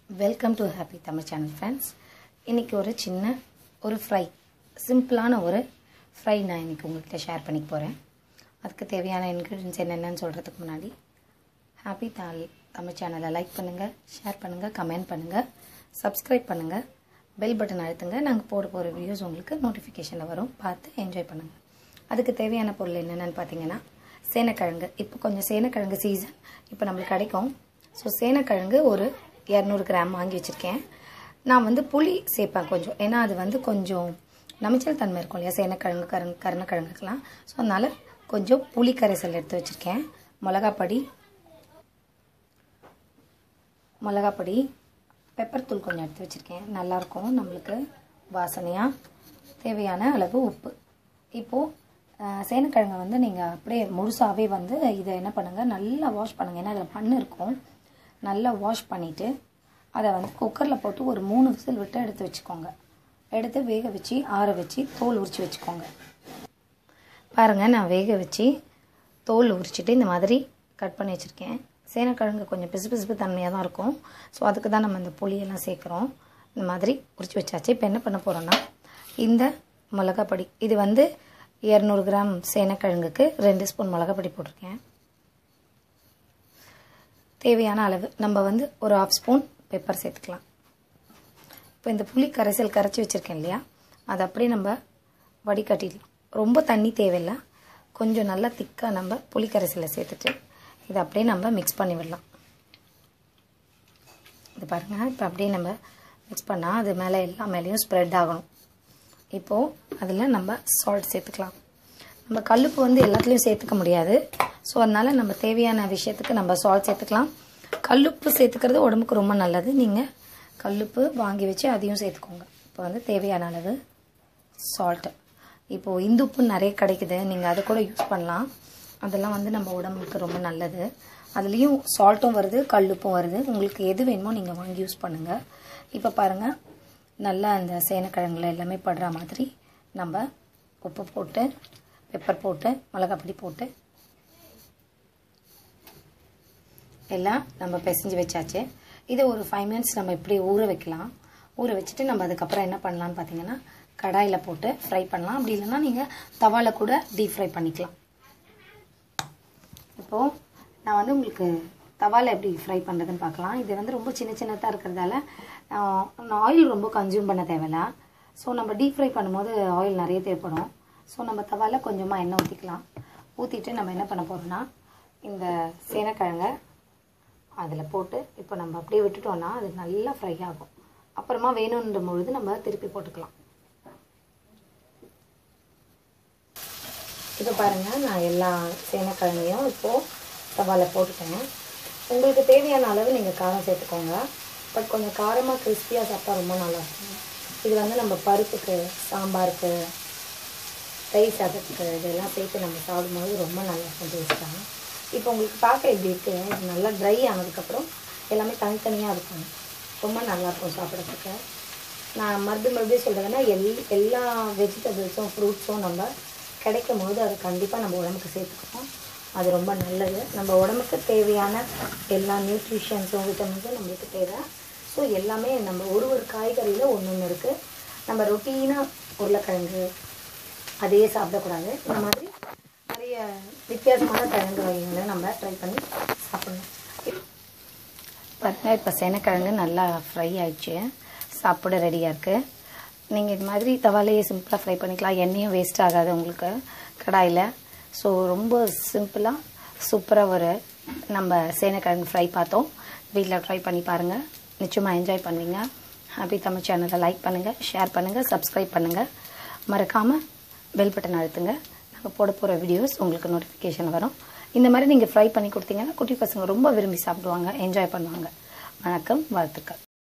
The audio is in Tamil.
welcome to happy Tamil channel friends இன்றைக்கி ஒரு சின்ன ஒரு ஃப்ரை சிம்பிளான ஒரு ஃப்ரை நான் இன்றைக்கி உங்கள்கிட்ட ஷேர் பண்ணிக்க போகிறேன் அதுக்கு தேவையான இன்க்ரீடியன்ஸ் என்னென்னு சொல்கிறதுக்கு முன்னாடி ஹாப்பி தால் தமிழ் சேனலை லைக் பண்ணுங்கள் ஷேர் பண்ணுங்கள் கமெண்ட் பண்ணுங்கள் சப்ஸ்கிரைப் பண்ணுங்கள் பெல் பட்டன் அழுத்துங்க நாங்கள் போட போகிற வீடியோஸ் உங்களுக்கு நோட்டிஃபிகேஷனில் வரும் பார்த்து என்ஜாய் பண்ணுங்கள் அதுக்கு தேவையான பொருள் என்னென்னு பார்த்தீங்கன்னா சேனக்கிழங்கு இப்போ கொஞ்சம் சேனக்கிழங்கு சீசன் இப்போ நம்மளுக்கு கிடைக்கும் ஸோ சேனக்கிழங்கு ஒரு இரநூறு கிராம் வாங்கி வச்சுருக்கேன் நான் வந்து புளி சேர்ப்பேன் கொஞ்சம் ஏன்னா அது வந்து கொஞ்சம் நமைச்சல் தன்மை இருக்கும் இல்லையா சேனக்கிழங்கு கருண் கருணக்கிழங்குக்கெலாம் ஸோ அதனால் கொஞ்சம் புளி கரைசல் எடுத்து வச்சுருக்கேன் மிளகாப்பொடி மிளகாப்பொடி பெப்பர் தூள் கொஞ்சம் எடுத்து வச்சுருக்கேன் நல்லாயிருக்கும் நம்மளுக்கு வாசனையாக தேவையான அளவு உப்பு இப்போது சேனக்கிழங்கை வந்து நீங்கள் அப்படியே முழுசாகவே வந்து இதை என்ன பண்ணுங்கள் நல்லா வாஷ் பண்ணுங்கள் ஏன்னா அதில் பண்ணு இருக்கும் நல்லா வாஷ் பண்ணிவிட்டு அதை வந்து குக்கரில் போட்டு ஒரு மூணு விசில் விட்டு எடுத்து வச்சுக்கோங்க எடுத்து வேக வச்சு ஆற வச்சு தோல் உரித்து வச்சுக்கோங்க பாருங்கள் நான் வேக வச்சு தோல் உரிச்சிட்டு இந்த மாதிரி கட் பண்ணி வச்சுருக்கேன் சேனக்கிழங்கு கொஞ்சம் பிசு பிசுப்பு தன்மையாக தான் இருக்கும் ஸோ அதுக்கு தான் நம்ம இந்த புளியெல்லாம் சேர்க்குறோம் இந்த மாதிரி உரிச்சு வச்சாச்சு இப்போ என்ன பண்ண போகிறோன்னா இந்த மிளகாப்பொடி இது வந்து இரநூறு கிராம் சேனக்கிழங்குக்கு ரெண்டு ஸ்பூன் மிளகாப்பொடி போட்டிருக்கேன் தேவையான அளவு நம்ம வந்து ஒரு ஆஃப் ஸ்பூன் பெப்பர் சேர்த்துக்கலாம் இப்போ இந்த புளி கரைசல் கரைச்சி வச்சுருக்கேன் இல்லையா அதை அப்படியே நம்ம வடிகட்டிடலாம் ரொம்ப தண்ணி தேவையில்லை கொஞ்சம் நல்லா திக்காக நம்ம புளி கரைசலை சேர்த்துட்டு இதை அப்படியே நம்ம மிக்ஸ் பண்ணி விடலாம் இது பாருங்கள் இப்போ அப்படியே நம்ம மிக்ஸ் பண்ணால் அது மேலே எல்லா மேலேயும் ஸ்ப்ரெட் ஆகணும் இப்போது அதில் நம்ம சால்ட் சேர்த்துக்கலாம் நம்ம கல்லுப்பு வந்து எல்லாத்துலேயும் சேர்த்துக்க முடியாது ஸோ அதனால் நம்ம தேவையான விஷயத்துக்கு நம்ம சால்ட் சேர்த்துக்கலாம் கல்லுப்பு சேர்த்துக்கிறது உடம்புக்கு ரொம்ப நல்லது நீங்கள் கல்லுப்பு வாங்கி வச்சு அதையும் சேர்த்துக்கோங்க இப்போ வந்து தேவையான அளவு சால்ட்டு இப்போது இந்துப்பு நிறைய கிடைக்குது நீங்கள் அதை கூட யூஸ் பண்ணலாம் அதெல்லாம் வந்து நம்ம உடம்புக்கு ரொம்ப நல்லது அதுலேயும் சால்ட்டும் வருது கல்லுப்பும் வருது உங்களுக்கு எது வேணுமோ நீங்கள் வாங்கி யூஸ் பண்ணுங்கள் இப்போ பாருங்கள் நல்லா அந்த சேனக்கிழங்குல எல்லாமே படுற மாதிரி நம்ம உப்பு போட்டு பெப்பர் போட்டு மிளகாப்பொடி போட்டு எல்லாம் நம்ம பிசைஞ்சு வச்சாச்சு இதை ஒரு ஃபைவ் மினிட்ஸ் நம்ம இப்படி ஊற வைக்கலாம் ஊற வச்சுட்டு நம்ம அதுக்கப்புறம் என்ன பண்ணலான்னு பார்த்தீங்கன்னா கடாயில் போட்டு ஃப்ரை பண்ணலாம் அப்படி இல்லைன்னா நீங்கள் தவாவில் கூட டீப் ஃப்ரை பண்ணிக்கலாம் இப்போது நான் வந்து உங்களுக்கு தவாவில் எப்படி ஃப்ரை பண்ணுறதுன்னு பார்க்கலாம் இது வந்து ரொம்ப சின்ன சின்னதாக இருக்கிறதால ஆயில் ரொம்ப கன்சியூம் பண்ண தேவையில்ல ஸோ நம்ம டீப் ஃப்ரை பண்ணும்போது ஆயில் நிறைய தேவைப்படும் ஸோ நம்ம தவாவில் கொஞ்சமாக எண்ணெய் ஊற்றிக்கலாம் ஊற்றிட்டு நம்ம என்ன பண்ண போகிறோம்னா இந்த சேனக்கிழங்கை அதில் போட்டு இப்போ நம்ம அப்படியே விட்டுட்டோம்னா அது நல்லா ஃப்ரை ஆகும் அப்புறமா வேணுன்ற பொழுது நம்ம திருப்பி போட்டுக்கலாம் இப்போ பாருங்கள் நான் எல்லா சேனக்கிழங்கையும் இப்போது தவாவில் போட்டுட்டேன் உங்களுக்கு தேவையான அளவு நீங்கள் காரம் சேர்த்துக்கோங்க பட் கொஞ்சம் காரமாக கிறிஸ்பியாக சாப்பிட்டா ரொம்ப நல்லாயிருக்கும் இது வந்து நம்ம பருப்புக்கு சாம்பாருக்கு தயிர் சாதத்துக்கு இதெல்லாம் சேர்த்து நம்ம சாப்பிடும்போது ரொம்ப நல்லாயிருக்கும் டேஸ்ட்டாக இப்போ உங்களுக்கு பார்க்க எப்படி இருக்குது இது நல்லா ட்ரை ஆனதுக்கப்புறம் எல்லாமே தனித்தனியாக இருக்கும் ரொம்ப நல்லாயிருக்கும் சாப்பிட்றதுக்கு நான் மறுபடியும் மறுபடியும் சொல்கிறதுன்னா எல் எல்லா வெஜிடபிள்ஸும் ஃப்ரூட்ஸும் நம்ம கிடைக்கும் போது அது கண்டிப்பாக நம்ம உடம்புக்கு சேர்த்துக்கணும் அது ரொம்ப நல்லது நம்ம உடம்புக்கு தேவையான எல்லா நியூட்ரிஷன்ஸும் விட்டமின்ஸும் நம்மளுக்கு தேவை ஸோ எல்லாமே நம்ம ஒரு ஒரு காய்கறியில் ஒன்று ஒன்று இருக்குது நம்ம ரொட்டீனாக உருளைக்கிழங்கு அதையே சாப்பிடக்கூடாது இந்த மாதிரி நிறைய வித்தியாசமான கிழங்கு வகைகளை நம்ம ட்ரை பண்ணி சாப்பிடணும் பாருங்கள் இப்போ சேனக்கிழங்கு நல்லா ஃப்ரை ஆயிடுச்சு சாப்பிட ரெடியாக இருக்குது நீங்கள் இது மாதிரி தவாலையே சிம்பிளாக ஃப்ரை பண்ணிக்கலாம் எண்ணெயும் வேஸ்ட் ஆகாது உங்களுக்கு கடாயில் ஸோ ரொம்ப சிம்பிளாக சூப்பராக ஒரு நம்ம சேனக்கிழங்கு ஃப்ரை பார்த்தோம் வீட்டில் ட்ரை பண்ணி பாருங்கள் நிச்சயமாக என்ஜாய் பண்ணுவீங்க ஹாப்பி தமிழ் சேனலை லைக் பண்ணுங்கள் ஷேர் பண்ணுங்கள் சப்ஸ்கிரைப் பண்ணுங்கள் மறக்காமல் பெல் பட்டன் அழுத்துங்க நாங்கள் போட போகிற வீடியோஸ் உங்களுக்கு நோட்டிஃபிகேஷன் வரும் இந்த மாதிரி நீங்கள் ஃப்ரை பண்ணி கொடுத்தீங்கன்னா குட்டி பசங்க ரொம்ப விரும்பி சாப்பிடுவாங்க என்ஜாய் பண்ணுவாங்க வணக்கம் வாழ்த்துக்கள்